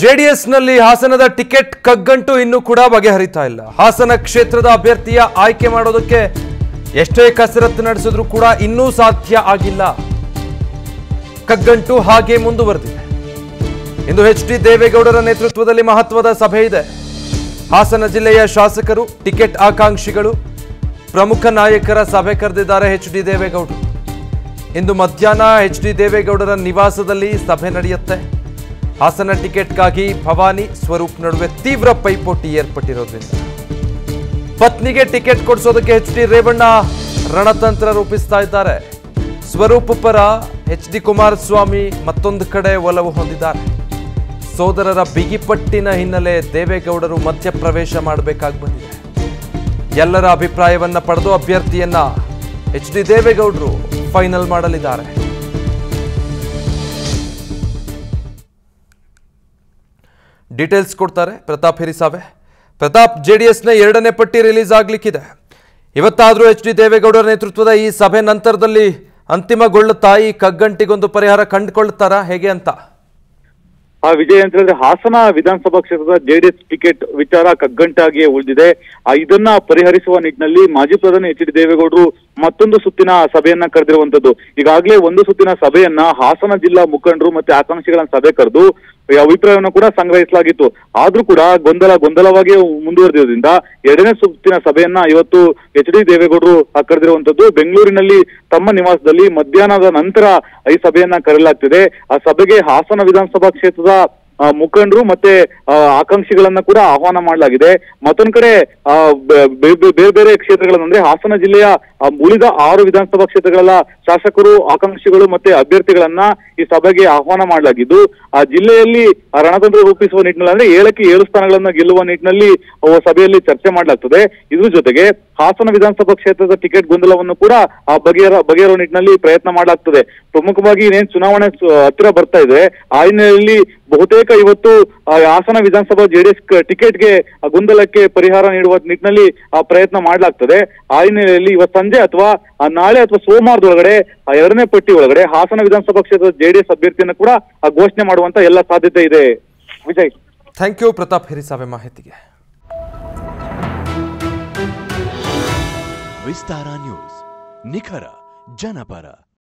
ಜೆಡಿಎಸ್ನಲ್ಲಿ ಹಾಸನದ ಟಿಕೆಟ್ ಕಗ್ಗಂಟು ಇನ್ನೂ ಕೂಡ ಬಗೆಹರಿತಾ ಇಲ್ಲ ಹಾಸನ ಕ್ಷೇತ್ರದ ಅಭ್ಯರ್ಥಿಯ ಆಯ್ಕೆ ಮಾಡೋದಕ್ಕೆ ಎಷ್ಟೇ ಕಸರತ್ತು ನಡೆಸಿದ್ರೂ ಕೂಡ ಇನ್ನೂ ಸಾಧ್ಯ ಆಗಿಲ್ಲ ಕಗ್ಗಂಟು ಹಾಗೆ ಮುಂದುವರೆದಿದೆ ಇಂದು ಎಚ್ ಡಿ ದೇವೇಗೌಡರ ನೇತೃತ್ವದಲ್ಲಿ ಮಹತ್ವದ ಸಭೆ ಇದೆ ಹಾಸನ ಜಿಲ್ಲೆಯ ಶಾಸಕರು ಟಿಕೆಟ್ ಆಕಾಂಕ್ಷಿಗಳು ಪ್ರಮುಖ ನಾಯಕರ ಸಭೆ ಕರೆದಿದ್ದಾರೆ ಎಚ್ ಡಿ ದೇವೇಗೌಡರು ಇಂದು ಮಧ್ಯಾಹ್ನ ಎಚ್ ಡಿ ದೇವೇಗೌಡರ ನಿವಾಸದಲ್ಲಿ ಸಭೆ ನಡೆಯುತ್ತೆ ಹಾಸನ ಟಿಕೆಟ್ಗಾಗಿ ಭವಾನಿ ಸ್ವರೂಪ್ ನಡುವೆ ತೀವ್ರ ಪೈಪೋಟಿ ಏರ್ಪಟ್ಟಿರೋದ್ರಿಂದ ಪತ್ನಿಗೆ ಟಿಕೆಟ್ ಕೊಡಿಸೋದಕ್ಕೆ ಎಚ್ ಡಿ ರೇವಣ್ಣ ರಣತಂತ್ರ ರೂಪಿಸ್ತಾ ಇದ್ದಾರೆ ಸ್ವರೂಪ್ ಪರ ಎಚ್ ಡಿ ಕುಮಾರಸ್ವಾಮಿ ಮತ್ತೊಂದು ಕಡೆ ಒಲವು ಹೊಂದಿದ್ದಾರೆ ಸೋದರರ ಬಿಗಿಪಟ್ಟಿನ ಹಿನ್ನೆಲೆ ದೇವೇಗೌಡರು ಮಧ್ಯಪ್ರವೇಶ ಮಾಡಬೇಕಾಗಿ ಬಂದಿದೆ ಎಲ್ಲರ ಅಭಿಪ್ರಾಯವನ್ನ ಪಡೆದು ಅಭ್ಯರ್ಥಿಯನ್ನ ಎಚ್ ಡಿ ದೇವೇಗೌಡರು ಫೈನಲ್ ಮಾಡಲಿದ್ದಾರೆ ಡೀಟೇಲ್ಸ್ ಕೊಡ್ತಾರೆ ಪ್ರತಾಪ್ ಹಿರಿಸಾವೆ ಪ್ರತಾಪ್ ಜೆಡಿಎಸ್ನ ಎರಡನೇ ಪಟ್ಟಿ ರಿಲೀಸ್ ಆಗ್ಲಿಕ್ಕಿದೆ ಇವತ್ತಾದರೂ ಎಚ್ ಡಿ ದೇವೇಗೌಡರ ನೇತೃತ್ವದ ಈ ಸಭೆ ನಂತರದಲ್ಲಿ ಅಂತಿಮಗೊಳ್ಳುತ್ತಾ ಈ ಕಗ್ಗಂಟಿಗೊಂದು ಪರಿಹಾರ ಕಂಡುಕೊಳ್ಳುತ್ತಾರಾ ಹೇಗೆ ಅಂತ ಆ ವಿಜಯ ಅಂತ ಹೇಳಿದ್ರೆ ಹಾಸನ ವಿಧಾನಸಭಾ ಕ್ಷೇತ್ರದ ಜೆಡಿಎಸ್ ಟಿಕೆಟ್ ವಿಚಾರ ಕಗ್ಗಂಟಾಗಿಯೇ ಉಳಿದಿದೆ ಆ ಇದನ್ನ ಪರಿಹರಿಸುವ ನಿಟ್ಟಿನಲ್ಲಿ ಮಾಜಿ ಪ್ರಧಾನಿ ಎಚ್ ಡಿ ದೇವೇಗೌಡರು ಮತ್ತೊಂದು ಸುತ್ತಿನ ಸಭೆಯನ್ನ ಕರೆದಿರುವಂತದ್ದು ಈಗಾಗಲೇ ಒಂದು ಸುತ್ತಿನ ಸಭೆಯನ್ನ ಹಾಸನ ಜಿಲ್ಲಾ ಮುಖಂಡರು ಮತ್ತೆ ಆಕಾಂಕ್ಷಿಗಳ ಸಭೆ ಕರೆದು ಈ ಅಭಿಪ್ರಾಯವನ್ನು ಕೂಡ ಸಂಗ್ರಹಿಸಲಾಗಿತ್ತು ಆದ್ರೂ ಕೂಡ ಗೊಂದಲ ಗೊಂದಲವಾಗಿ ಮುಂದುವರೆದಿರೋದ್ರಿಂದ ಎರಡನೇ ಸುತ್ತಿನ ಸಭೆಯನ್ನ ಇವತ್ತು ಎಚ್ ಡಿ ದೇವೇಗೌಡರು ಆ, ಕರೆದಿರುವಂತದ್ದು ಬೆಂಗಳೂರಿನಲ್ಲಿ ತಮ್ಮ ನಿವಾಸದಲ್ಲಿ ಮಧ್ಯಾಹ್ನದ ನಂತರ ಈ ಸಭೆಯನ್ನ ಕರೆಯಲಾಗ್ತಿದೆ ಆ ಸಭೆಗೆ ಹಾಸನ ವಿಧಾನಸಭಾ ಕ್ಷೇತ್ರದ ಆ, ಮುಖಂಡರು ಮತ್ತೆ ಆ, ಆಕಾಂಕ್ಷಿಗಳನ್ನ ಕೂಡ ಆಹ್ವಾನ ಮಾಡಲಾಗಿದೆ ಮತ್ತೊಂದ್ ಕಡೆ ಆ, ಬೆ- ಬೆ- ಬೆ- ಬೇರೆ ಬೇರೆ ಕ್ಷೇತ್ರಗಳನ್ನ ಅಂದ್ರೆ ಹಾಸನ ಜಿಲ್ಲೆಯ ಆ, ಉಳಿದ ಆರು ವಿಧಾನಸಭಾ ಕ್ಷೇತ್ರಗಳ ಶಾಸಕರು ಆಕಾಂಕ್ಷಿಗಳು ಮತ್ತೆ ಅಭ್ಯರ್ಥಿಗಳನ್ನ ಈ ಸಭೆಗೆ ಆಹ್ವಾನ ಮಾಡಲಾಗಿದ್ದು ಆ ಜಿಲ್ಲೆಯಲ್ಲಿ ಆ ರಣತಂತ್ರ ರೂಪಿಸುವ ನಿಟ್ಟಿನಲ್ಲಿ ಅಂದ್ರೆ ಏಳಕ್ಕೆ ಏಳು ಸ್ಥಾನಗಳನ್ನ ಗೆಲ್ಲುವ ನಿಟ್ಟಿನಲ್ಲಿ ಆ ಸಭೆಯಲ್ಲಿ ಚರ್ಚೆ ಮಾಡಲಾಗ್ತದೆ ಇದ್ರ ಜೊತೆಗೆ ಹಾಸನ ವಿಧಾನಸಭಾ ಕ್ಷೇತ್ರದ ಟಿಕೆಟ್ ಗೊಂದಲವನ್ನು ಕೂಡ ಆ ಬಗೆಹರ ಬಗೆಹರುವ ನಿಟ್ಟಿನಲ್ಲಿ ಪ್ರಯತ್ನ ಮಾಡಲಾಗ್ತದೆ ಪ್ರಮುಖವಾಗಿ ಇನ್ನೇನ್ ಚುನಾವಣೆ ಸು- ಹತ್ತಿರ ಬರ್ತಾ ಇದೆ ಆ ಹಿನ್ನೆಲೆಯಲ್ಲಿ ಬಹುತೇಕ ಇವತ್ತು ಆ ಹಾಸನ ವಿಧಾನಸಭಾ ಜೆಡಿಎಸ್ ಟಿಕೆಟ್ಗೆ ಆ ಗೊಂದಲಕ್ಕೆ ಪರಿಹಾರ ನೀಡುವ ನಿಟ್ಟಿನಲ್ಲಿ ಆ ಪ್ರಯತ್ನ ಮಾಡಲಾಗ್ತದೆ ಆ ಹಿನ್ನೆಲೆಯಲ್ಲಿ ಇವತ್ತು ಸಂಜೆ ಅಥವಾ ಆ ನಾಳೆ ಅಥವಾ ಸೋಮವಾರದೊಳಗಡೆ ಆ ಎರಡನೇ ಪಟ್ಟಿ ಒಳಗಡೆ ಹಾಸನ ವಿಧಾನಸಭಾ ಕ್ಷೇತ್ರದ ಜೆಡಿಎಸ್ ಅಭ್ಯರ್ಥಿಯನ್ನು ಕೂಡ ಆ ಘೋಷಣೆ ಮಾಡುವಂತ ಎಲ್ಲ ಸಾಧ್ಯತೆ ಇದೆ ವಿಜಯ್ ಥ್ಯಾಂಕ್ ಯು ಪ್ರತಾಪ್ ಹಿರಿಸಾವೆ ಮಾಹಿತಿಗೆ ವಿಸ್ತಾರ ನ್ಯೂಸ್ ನಿಖರ ಜನಪರ